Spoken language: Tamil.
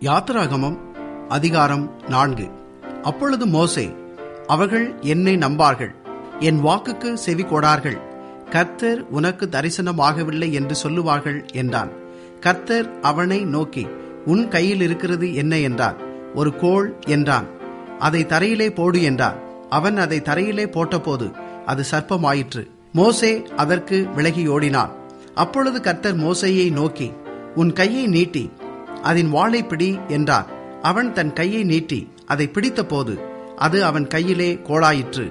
யாத்திராகமம் அதிகாரம் நான்கு அப்பொழுது மோசே அவர்கள் என்னை நம்பார்கள் என் வாக்குக்கு செவி கொடார்கள் கர்த்தர் உனக்கு தரிசனமாகவில்லை என்று சொல்லுவார்கள் என்றான் கர்த்தர் அவனை நோக்கி உன் கையில் இருக்கிறது என்ன என்றார் ஒரு கோல் என்றான் அதை தரையிலே போடு என்றார் அவன் அதை தரையிலே போட்டபோது அது சர்ப்பமாயிற்று மோசே அதற்கு விலகி ஓடினான் அப்பொழுது கர்த்தர் மோசேயை நோக்கி உன் கையை நீட்டி அதன் வாளை பிடி என்றார் அவன் தன் கையை நீட்டி அதை பிடித்தபோது அது அவன் கையிலே கோளாயிற்று